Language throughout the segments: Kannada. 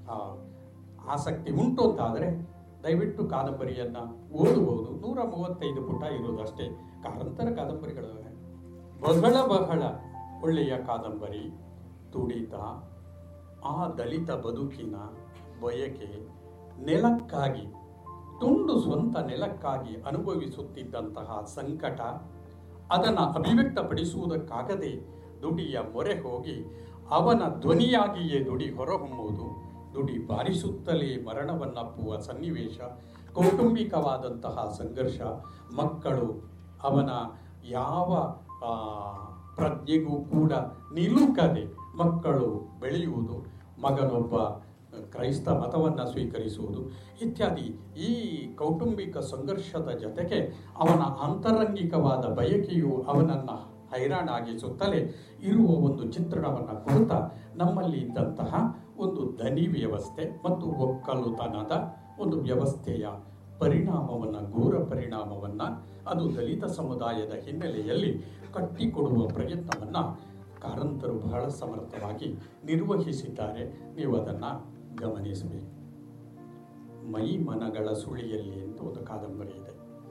ಆ, ಆಸಕ್ತಿ ಉಂಟು ಅಂತಾದರೆ ದಯವಿಟ್ಟು ಕಾದಂಬರಿಯನ್ನು ಓದಬಹುದು ನೂರ ಮೂವತ್ತೈದು ಪುಟ ಇರೋದಷ್ಟೇ ಕಾರಂತರ ಕಾದಂಬರಿಗಳು ಬಹಳ ಬಹಳ ಒಳ್ಳೆಯ ಕಾದಂಬರಿ ತುಡಿತ ಆ ದಲಿತ ಬದುಕಿನ ಬಯಕೆ ನೆಲಕ್ಕಾಗಿ ತುಂಡು ಸ್ವಂತ ನೆಲಕ್ಕಾಗಿ ಅನುಭವಿಸುತ್ತಿದ್ದಂತಹ ಸಂಕಟ ಅದನ್ನು ಅಭಿವ್ಯಕ್ತಪಡಿಸುವುದಕ್ಕಾಗದೆ ದುಡಿಯ ಮೊರೆ ಹೋಗಿ ಅವನ ಧ್ವನಿಯಾಗಿಯೇ ದುಡಿ ಹೊರಹೊಮ್ಮುವುದು ದುಡಿ ಬಾರಿಸುತ್ತಲೇ ಮರಣವನ್ನಪ್ಪುವ ಸನ್ನಿವೇಶ ಕೌಟುಂಬಿಕವಾದಂತಹ ಸಂಘರ್ಷ ಮಕ್ಕಳು ಅವನ ಯಾವ ಆ, ಪ್ರಜ್ಞೆಗೂ ಕೂಡ ನಿಲುಕದೆ ಮಕ್ಕಳು ಬೆಳೆಯುವುದು ಮಗನೊಬ್ಬ ಕ್ರೈಸ್ತ ಮತವನ್ನು ಸ್ವೀಕರಿಸುವುದು ಇತ್ಯಾದಿ ಈ ಕೌಟುಂಬಿಕ ಸಂಘರ್ಷದ ಜೊತೆಗೆ ಅವನ ಆಂತರಂಗಿಕವಾದ ಬಯಕೆಯು ಅವನನ್ನು ಹೈರಾಣಾಗಿಸುತ್ತಲೇ ಇರುವ ಒಂದು ಚಿತ್ರಣವನ್ನು ಕೊಡುತ್ತಾ ನಮ್ಮಲ್ಲಿ ಇದ್ದಂತಹ ಒಂದು ದನಿ ವ್ಯವಸ್ಥೆ ಮತ್ತು ಒಕ್ಕಲುತನದ ಒಂದು ವ್ಯವಸ್ಥೆಯ ಪರಿಣಾಮವನ್ನು ಘೋರ ಪರಿಣಾಮವನ್ನು ಅದು ದಲಿತ ಸಮುದಾಯದ ಹಿನ್ನೆಲೆಯಲ್ಲಿ ಕಟ್ಟಿಕೊಡುವ ಪ್ರಯತ್ನವನ್ನು ಕಾರಂತರು ಬಹಳ ಸಮರ್ಥವಾಗಿ ನಿರ್ವಹಿಸಿದ್ದಾರೆ ನೀವು ಅದನ್ನು ಗಮನಿಸಬೇಕು ಮೈ ಮನಗಳ ಸುಳಿಯಲ್ಲಿ ಅಂತ ಒಂದು ಕಾದಂಬರಿ ಇದೆ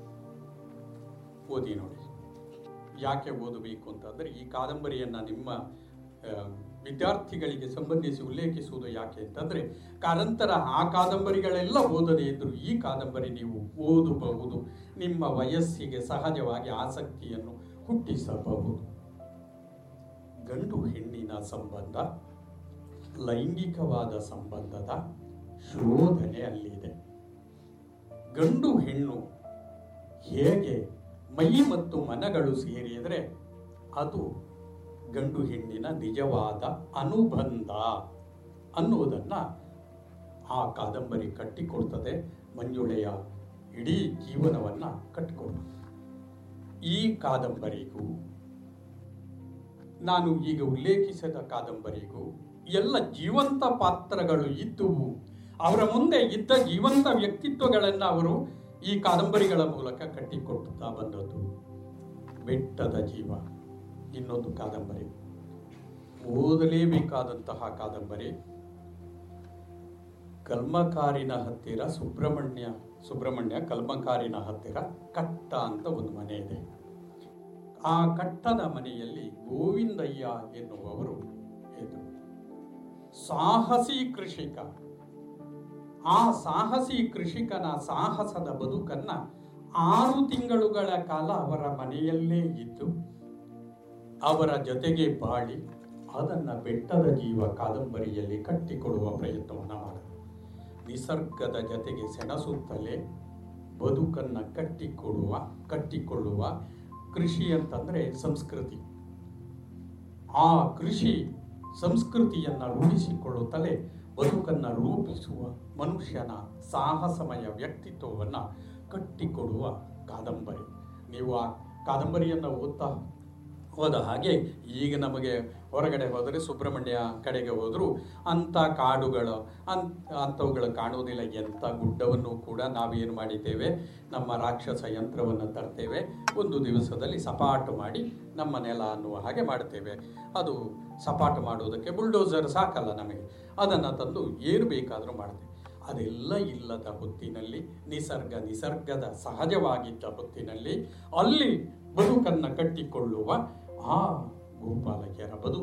ಓದಿ ನೋಡಿ ಯಾಕೆ ಓದಬೇಕು ಅಂತಂದರೆ ಈ ಕಾದಂಬರಿಯನ್ನು ನಿಮ್ಮ ಆ, ವಿದ್ಯಾರ್ಥಿಗಳಿಗೆ ಸಂಬಂಧಿಸಿ ಉಲ್ಲೇಖಿಸುವುದು ಯಾಕೆ ಅಂತಂದರೆ ಕಾರಂತರ ಆ ಕಾದಂಬರಿಗಳೆಲ್ಲ ಓದದೇ ಇದ್ದರೂ ಈ ಕಾದಂಬರಿ ನೀವು ಓದಬಹುದು ನಿಮ್ಮ ವಯಸ್ಸಿಗೆ ಸಹಜವಾಗಿ ಆಸಕ್ತಿಯನ್ನು ಹುಟ್ಟಿಸಬಹುದು ಗಂಡು ಹೆಣ್ಣಿನ ಸಂಬಂಧ ಲೈಂಗಿಕವಾದ ಸಂಬಂಧದ ಶೋಧನೆ ಅಲ್ಲಿದೆ ಗಂಡು ಹೆಣ್ಣು ಹೇಗೆ ಮೈ ಮತ್ತು ಮನಗಳು ಸೇರಿದರೆ ಅದು ಗಂಡು ಹೆಣ್ಣಿನ ನಿಜವಾದ ಅನುಬಂಧ ಅನ್ನುವುದನ್ನು ಆ ಕಾದಂಬರಿ ಕಟ್ಟಿಕೊಡ್ತದೆ ಮಂಜುಳೆಯ ಇಡೀ ಜೀವನವನ್ನು ಕಟ್ಟಿಕೊಡ್ತದೆ ಈ ಕಾದಂಬರಿಗೂ ನಾನು ಈಗ ಉಲ್ಲೇಖಿಸಿದ ಕಾದಂಬರಿಗೂ ಎಲ್ಲ ಜೀವಂತ ಪಾತ್ರಗಳು ಇದ್ದುವು ಅವರ ಮುಂದೆ ಇದ್ದ ಜೀವಂತ ವ್ಯಕ್ತಿತ್ವಗಳನ್ನು ಅವರು ಈ ಕಾದಂಬರಿಗಳ ಮೂಲಕ ಕಟ್ಟಿಕೊಡುತ್ತಾ ಬಂದದ್ದು ಬೆಟ್ಟದ ಜೀವ ಇನ್ನೊಂದು ಕಾದಂಬರಿ ಓದಲೇಬೇಕಾದಂತಹ ಕಾದಂಬರಿ ಕಲ್ಮಕಾರಿನ ಹತ್ತಿರ ಸುಬ್ರಹ್ಮಣ್ಯ ಸುಬ್ರಹ್ಮಣ್ಯ ಕಲ್ಮಕಾರಿನ ಹತ್ತಿರ ಕಟ್ಟ ಅಂತ ಒಂದು ಮನೆ ಇದೆ ಆ ಕಟ್ಟದ ಮನೆಯಲ್ಲಿ ಗೋವಿಂದಯ್ಯ ಎನ್ನುವವರು ಇದ್ದರು ಸಾಹಸಿ ಕೃಷಿಕ ಆ ಸಾಹಸಿ ಕೃಷಿಕನ ಸಾಹಸದ ಬದುಕನ್ನ ಆರು ತಿಂಗಳುಗಳ ಕಾಲ ಅವರ ಮನೆಯಲ್ಲೇ ಇದ್ದು ಅವರ ಜೊತೆಗೆ ಬಾಳಿ ಅದನ್ನು ಬೆಟ್ಟದ ಜೀವ ಕಾದಂಬರಿಯಲ್ಲಿ ಕಟ್ಟಿಕೊಡುವ ಪ್ರಯತ್ನವನ್ನು ಮಾಡಿದರು ನಿಸರ್ಗದ ಜೊತೆಗೆ ಸೆಣಸುತ್ತಲೇ ಬದುಕನ್ನು ಕಟ್ಟಿಕೊಡುವ ಕಟ್ಟಿಕೊಳ್ಳುವ ಕೃಷಿ ಅಂತಂದರೆ ಸಂಸ್ಕೃತಿ ಆ ಕೃಷಿ ಸಂಸ್ಕೃತಿಯನ್ನು ರೂಢಿಸಿಕೊಳ್ಳುತ್ತಲೇ ಬದುಕನ್ನು ರೂಪಿಸುವ ಮನುಷ್ಯನ ಸಾಹಸಮಯ ವ್ಯಕ್ತಿತ್ವವನ್ನು ಕಟ್ಟಿಕೊಡುವ ಕಾದಂಬರಿ ನೀವು ಆ ಕಾದಂಬರಿಯನ್ನು ಓದ್ತಾ ಹೋದ ಹಾಗೆ ಈಗ ನಮಗೆ ಹೊರಗಡೆ ಹೋದರೆ ಸುಬ್ರಹ್ಮಣ್ಯ ಕಡೆಗೆ ಹೋದರೂ ಅಂಥ ಕಾಡುಗಳು ಅಂಥ ಅಂಥವುಗಳು ಕಾಣುವುದಿಲ್ಲ ಎಂಥ ಗುಡ್ಡವನ್ನು ಕೂಡ ನಾವೇನು ಮಾಡಿದ್ದೇವೆ ನಮ್ಮ ರಾಕ್ಷಸ ಯಂತ್ರವನ್ನು ತರ್ತೇವೆ ಒಂದು ದಿವಸದಲ್ಲಿ ಸಪಾಟು ಮಾಡಿ ನಮ್ಮ ನೆಲ ಅನ್ನುವ ಹಾಗೆ ಮಾಡ್ತೇವೆ ಅದು ಸಪಾಟು ಮಾಡುವುದಕ್ಕೆ ಬುಲ್ಡೋಸರ್ ಸಾಕಲ್ಲ ನಮಗೆ ಅದನ್ನು ತಂದು ಏನು ಬೇಕಾದರೂ ಮಾಡ್ತೇವೆ ಅದೆಲ್ಲ ಇಲ್ಲದ ಹೊತ್ತಿನಲ್ಲಿ ನಿಸರ್ಗ ನಿಸರ್ಗದ ಸಹಜವಾಗಿದ್ದ ಹೊತ್ತಿನಲ್ಲಿ ಅಲ್ಲಿ ಬದುಕನ್ನು ಕಟ್ಟಿಕೊಳ್ಳುವ ಆ ಗೋಪಾಲಕಿಯರ ಬದುಕು